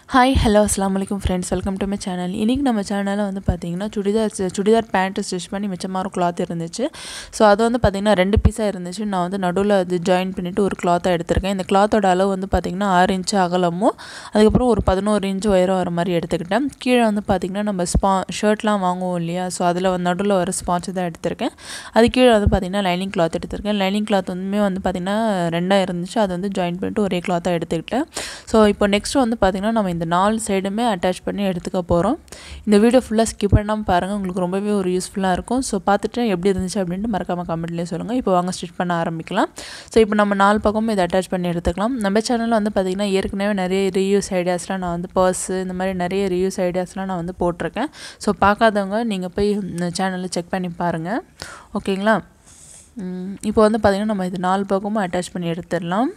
hi hello அஸ்லாம் வலைக்கம் friends welcome to my channel இன்றைக்கி நம்ம சேனலில் வந்து பார்த்தீங்கன்னா சுடிதார் சுடிதார் பேண்ட்டு ஸ்டிச் பண்ணி மிச்சமாக கிளாத் இருந்துச்சு ஸோ அது வந்து பார்த்திங்கன்னா ரெண்டு பீஸாக இருந்துச்சு நான் வந்து நடுவில் அது ஜாயின் பண்ணிவிட்டு ஒரு கிளாத்தை எடுத்திருக்கேன் இந்த கிளாத்தோட அளவு வந்து பார்த்திங்கன்னா ஆறு இன்ச்சு அகலமும் அதுக்கப்புறம் ஒரு பதினோரு இன்ச்சு உயரம் வர மாதிரி எடுத்துக்கிட்டேன் கீழே வந்து பார்த்திங்கன்னா நம்ம ஸ்பா ஷர்ட்லாம் வாங்குவோம் இல்லையா ஸோ அதில் வந்து நடுவில் வர ஸ்பான்ச்சு தான் எடுத்திருக்கேன் அது கீழே வந்து பார்த்திங்கன்னா லைனிங் கிளாத் எடுத்திருக்கேன் லைனிங் கிளாத் வந்துமே வந்து பார்த்திங்கன்னா ரெண்டாக இருந்துச்சு அது வந்து ஜாயின் பண்ணிட்டு ஒரே கிளாத்தாக எடுத்துக்கிட்டேன் ஸோ இப்போ நெக்ஸ்ட் வந்து பார்த்திங்கன்னா நம்ம இந்த நாலு சைடுமே அட்டாச் பண்ணி எடுத்துக்க போகிறோம் இந்த வீடியோ ஃபுல்லாக ஸ்கிப் பண்ணாமல் பாருங்கள் உங்களுக்கு ரொம்பவே ஒரு யூஸ்ஃபுல்லாக இருக்கும் ஸோ பார்த்துட்டு எப்படி இருந்துச்சு அப்படின்ட்டு மறக்காமல் கமெண்ட்லேயே சொல்லுங்கள் இப்போ வாங்க ஸ்டிச் பண்ண ஆரம்பிக்கலாம் ஸோ இப்போ நம்ம நாலு பக்கமும் இதை அட்டாச் பண்ணி எடுத்துக்கலாம் நம்ம சேனலில் வந்து பார்த்திங்கன்னா ஏற்கனவே நிறைய ரீயூஸ் ஐடியாஸ்லாம் நான் வந்து பர்ஸு இந்த மாதிரி நிறைய ரீயூஸ் ஐடியாஸ்லாம் நான் வந்து போட்டிருக்கேன் ஸோ பார்க்காதவங்க நீங்கள் போய் இந்த சேனலில் செக் பண்ணி பாருங்கள் ஓகேங்களா இப்போ வந்து பார்த்திங்கன்னா நம்ம இது நாலு பக்கமும் அட்டாச் பண்ணி எடுத்துடலாம்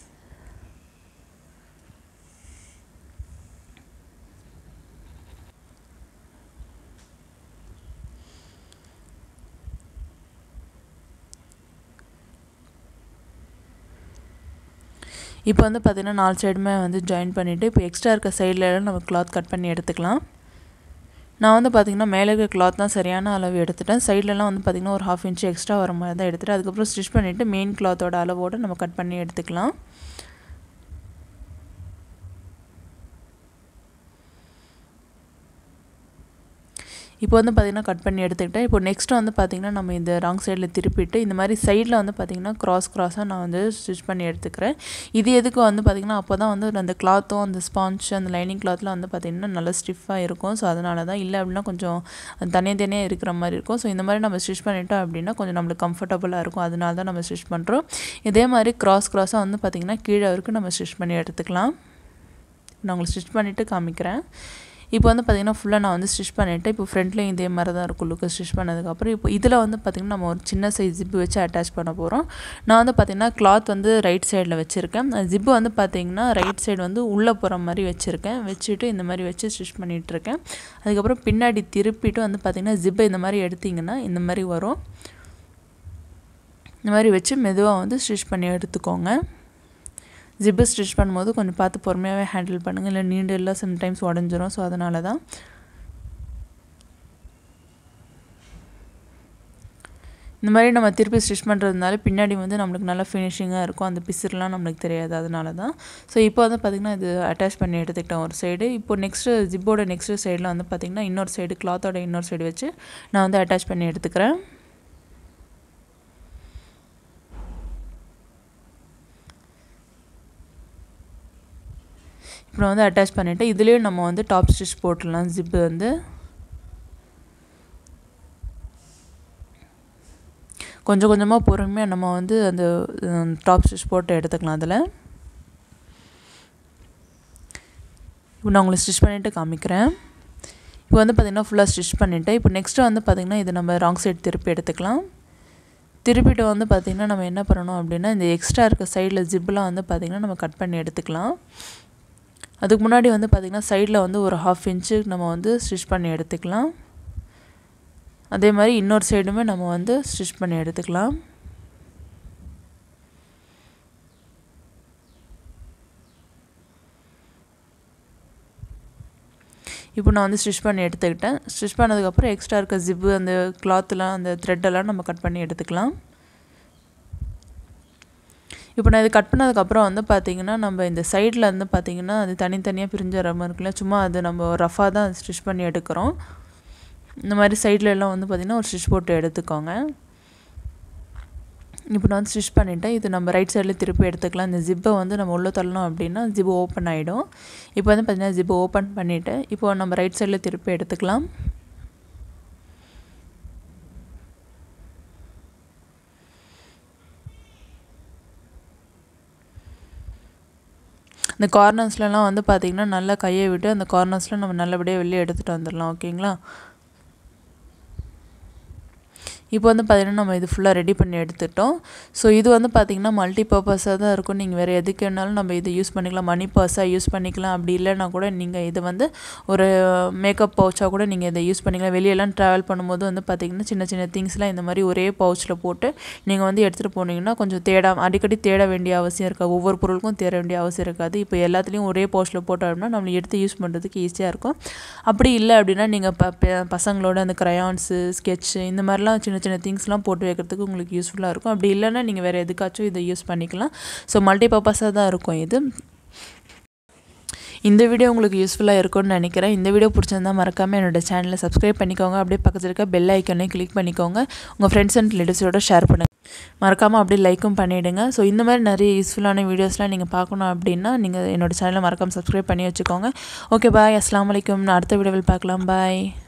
இப்போ வந்து பார்த்திங்கன்னா நாலு சைடுமே வந்து ஜாயின் பண்ணிவிட்டு இப்போ எக்ஸ்ட்ரா இருக்க சைட்லலாம் நம்ம கிளாத் கட் பண்ணி எடுத்துக்கலாம் நான் வந்து பார்த்திங்கன்னா மேலே இருக்க கிளாத் தான் சரியான அளவு எடுத்துட்டேன் சைட்லலாம் வந்து பார்த்திங்கன்னா ஒரு ஹாஃப் இன்ச் எக்ஸ்ட்ரா வர மாதிரி தான் எடுத்துகிட்டு அதுக்கப்புறம் ஸ்டிச் பண்ணிவிட்டு மெயின் கிளாத்தோட அளவோடு நம்ம கட் பண்ணி எடுத்துக்கலாம் இப்போ வந்து பார்த்திங்கன்னா கட் பண்ணி எடுத்துக்கிட்டேன் இப்போ நெக்ஸ்ட் வந்து பார்த்திங்கன்னா நம்ம இந்த ராங் சைடில் திருப்பிட்டு இந்த மாதிரி சைடில் வந்து பார்த்திங்கன்னா க்ராஸ் க்ராஸாக நான் வந்து ஸ்டிச் பண்ணி எடுத்துக்கிறேன் இது எதுக்கு வந்து பார்த்திங்கன்னா அப்போ தான் வந்து அந்த கிளாத்தும் அந்த ஸ்பான்ச் அந்த லைனிங் கிளாத்லாம் வந்து பார்த்திங்கன்னா நல்லா ஸ்டிஃபாக இருக்கும் ஸோ அதனால தான் இல்லை அப்படின்னா கொஞ்சம் தனியாக இருக்கிற மாதிரி இருக்கும் ஸோ இந்த மாதிரி நம்ம ஸ்டிச் பண்ணிட்டோம் அப்படின்னா கொஞ்சம் நம்மளுக்கு கம்ஃபர்டபுளாக இருக்கும் அதனால தான் நம்ம ஸ்டிச் பண்ணுறோம் இதே மாதிரி க்ராஸ் க்ராஸாக வந்து பார்த்திங்கன்னா கீழே வரைக்கும் நம்ம ஸ்டிச் பண்ணி எடுத்துக்கலாம் நான் உங்களுக்கு ஸ்டிச் பண்ணிவிட்டு காமிக்கிறேன் இப்போ வந்து பார்த்திங்கன்னா ஃபுல்லாக நான் வந்து ஸ்டிச் பண்ணிவிட்டு இப்போ ஃப்ரண்ட்லேயும் இதே மாதிரி தான் இருக்கும் லுக்கு ஸ்டிச் பண்ணதுக்கப்புறம் இப்போ இதில் வந்து பார்த்திங்கன்னா நம்ம ஒரு சின்ன சைஸ் ஜிப்பு வச்சு அட்டாச் பண்ண போகிறோம் நான் வந்து பார்த்திங்கன்னா கிளாத் வந்து ரைட் சைடில் வச்சுருக்கேன் ஜிப்பு வந்து பார்த்திங்கன்னா ரைட் சைடு வந்து உள்ளே போகிற மாதிரி வச்சுருக்கேன் வச்சுட்டு இந்த மாதிரி வச்சு ஸ்டிச் பண்ணிகிட்ருக்கேன் அதுக்கப்புறம் பின்னாடி திருப்பிட்டு வந்து பார்த்திங்கன்னா ஜிப்பை இந்த மாதிரி எடுத்திங்கன்னா இந்த மாதிரி வரும் இந்த மாதிரி வச்சு மெதுவாக வந்து ஸ்டிச் பண்ணி எடுத்துக்கோங்க ஜிப்பு ஸ்டிச் பண்ணும்போது கொஞ்சம் பார்த்து பொறுமையாகவே ஹேண்டில் பண்ணுங்கள் இல்லை நீண்டு எல்லாம் சம்டைம்ஸ் உடஞ்சிரும் ஸோ அதனால தான் இந்த மாதிரி நம்ம திருப்பி ஸ்டிச் பண்ணுறதுனால பின்னாடி வந்து நம்மளுக்கு நல்லா ஃபினிஷிங்காக இருக்கும் அந்த பிசுறுலாம் நம்மளுக்கு தெரியாது அதனால தான் ஸோ இப்போ வந்து பார்த்திங்கன்னா இது அட்டாச் பண்ணி எடுத்துக்கிட்டேன் ஒரு சைடு இப்போ நெக்ஸ்ட்டு ஜிப்போட நெக்ஸ்ட்டு சைடில் வந்து பார்த்திங்கன்னா இன்னொரு சைடு கிளாத்தோட இன்னொரு சைடு வச்சு நான் வந்து அட்டாச் பண்ணி எடுத்துக்கிறேன் இப்போ வந்து அட்டாச் பண்ணிவிட்டு இதுலேயும் நம்ம வந்து டாப் ஸ்டிச் போட்டுடலாம் ஜிப்பு வந்து கொஞ்சம் கொஞ்சமாக பொறுமையாக நம்ம வந்து அந்த டாப் ஸ்டிச் போட்டு எடுத்துக்கலாம் அதில் இப்போ நான் உங்களுக்கு ஸ்டிச் பண்ணிவிட்டு காமிக்கிறேன் இப்போ வந்து பார்த்திங்கன்னா ஃபுல்லாக ஸ்டிச் பண்ணிவிட்டு இப்போ நெக்ஸ்ட்டு வந்து பார்த்திங்கன்னா இது நம்ம ராங் சைடு திருப்பி எடுத்துக்கலாம் திருப்பிட்டு வந்து பார்த்திங்கன்னா நம்ம என்ன பண்ணணும் அப்படின்னா இந்த எக்ஸ்ட்ரா இருக்க சைடில் ஜிப்லாம் வந்து பார்த்திங்கன்னா நம்ம கட் பண்ணி எடுத்துக்கலாம் அதுக்கு முன்னாடி வந்து பார்த்திங்கன்னா சைடில் வந்து ஒரு ஹாஃப் இன்ச்சு நம்ம வந்து ஸ்டிச் பண்ணி எடுத்துக்கலாம் அதே மாதிரி இன்னொரு சைடுமே நம்ம வந்து ஸ்டிச் பண்ணி எடுத்துக்கலாம் இப்போ நான் வந்து ஸ்டிச் பண்ணி எடுத்துக்கிட்டேன் ஸ்டிச் பண்ணதுக்கப்புறம் எக்ஸ்ட்ரா இருக்க ஜிப்பு அந்த கிளாத்லாம் அந்த த்ரெட்டெல்லாம் நம்ம கட் பண்ணி எடுத்துக்கலாம் இப்போ நான் இது கட் பண்ணதுக்கப்புறம் வந்து பார்த்திங்கன்னா நம்ம இந்த சைடில் வந்து பார்த்திங்கன்னா அது தனித்தனியாக பிரிஞ்ச வர மாதிரி இருக்குல்ல சும்மா அது நம்ம ரஃபாக தான் ஸ்டிச் பண்ணி எடுக்கிறோம் இந்த மாதிரி சைடில் எல்லாம் வந்து பார்த்திங்கன்னா ஒரு ஸ்டிச் போட்டு எடுத்துக்கோங்க இப்போ நான் வந்து ஸ்டிச் பண்ணிவிட்டேன் இது நம்ம ரைட் சைடில் திருப்பி எடுத்துக்கலாம் இந்த ஜிப்பை வந்து நம்ம உள்ளே தள்ளணும் அப்படின்னா ஜிப்பு ஓப்பன் ஆகிடும் இப்போ வந்து பார்த்திங்கன்னா ஜிப்பு ஓப்பன் பண்ணிவிட்டு இப்போ நம்ம ரைட் சைடில் திருப்பி எடுத்துக்கலாம் இந்த கார்னர்ஸ்லலாம் வந்து பார்த்திங்கன்னா நல்லா கையை விட்டு அந்த கார்னர்ஸில் நம்ம நல்லபடியாக வெளியே எடுத்துகிட்டு வந்துடலாம் ஓகேங்களா இப்போ வந்து பார்த்திங்கன்னா நம்ம இது ஃபுல்லாக ரெடி பண்ணி எடுத்துட்டோம் ஸோ இது வந்து பார்த்திங்கன்னா மல்டி பர்பஸாக தான் இருக்கும் நீங்கள் வேறு எதுக்கு வேணாலும் நம்ம இதை யூஸ் பண்ணிக்கலாம் மணி பர்ஸாக யூஸ் பண்ணிக்கலாம் அப்படி இல்லைன்னா கூட நீங்கள் இது வந்து ஒரு மேக்கப் பவுச்சாக கூட நீங்கள் இதை யூஸ் பண்ணிக்கலாம் வெளியெல்லாம் ட்ராவல் பண்ணும்போது வந்து பார்த்திங்கன்னா சின்ன சின்ன திங்ஸ்லாம் இந்த மாதிரி ஒரே பவுச்சில் போட்டு நீங்கள் வந்து எடுத்துகிட்டு போனீங்கன்னா கொஞ்சம் தேட அடிக்கடி தேட வேண்டிய அவசியம் இருக்காது ஒவ்வொரு பொருளுக்கும் தேட வேண்டிய அவசியம் இருக்காது இப்போ எல்லாத்துலேயும் ஒரே பவுச்சில் போட்டோம்னா நம்மளை எடுத்து யூஸ் பண்ணுறதுக்கு ஈஸியாக இருக்கும் அப்படி இல்லை அப்படின்னா நீங்கள் ப பசங்களோட அந்த க்ரையான்ஸு ஸ்கெட்சு இந்த மாதிரிலாம் சின்ன சின்ன திங்ஸ்லாம் போட்டு வைக்கிறதுக்கு உங்களுக்கு யூஸ்ஃபுல்லாக இருக்கும் அப்படி இல்லைன்னா நீங்கள் வேறு எதுக்காச்சும் இதை யூஸ் பண்ணிக்கலாம் ஸோ மல்டி பர்பஸாக தான் இருக்கும் இது இந்த வீடியோ உங்களுக்கு யூஸ்ஃபுல்லாக இருக்கும்னு நினைக்கிறேன் இந்த வீடியோ பிடிச்சிருந்தா மறக்காமல் என்னோட சேனலை சப்ஸ்கிரைப் பண்ணிக்கோங்க அப்படியே பக்கத்தில் இருக்க பெல் ஐக்கனையும் கிளிக் பண்ணிக்கோங்க உங்கள் ஃப்ரெண்ட்ஸ் அண்ட் ரிலேட்டிவ்ஸோட ஷேர் பண்ணுங்கள் மறக்காமல் அப்படியே லைக்கும் பண்ணிவிடுங்க ஸோ இந்த மாதிரி நிறைய யூஸ்ஃபுல்லான வீடியோஸ்லாம் நீங்கள் பார்க்கணும் அப்படின்னா நீங்கள் என்னோட சேனலை மறக்காமல் சப்ஸ்கிரைப் பண்ணி வச்சுக்கோங்க ஓகே பாய் அஸ்லாம் வலைக்கம் நான் அடுத்த வீடியோவில் பார்க்கலாம் பாய்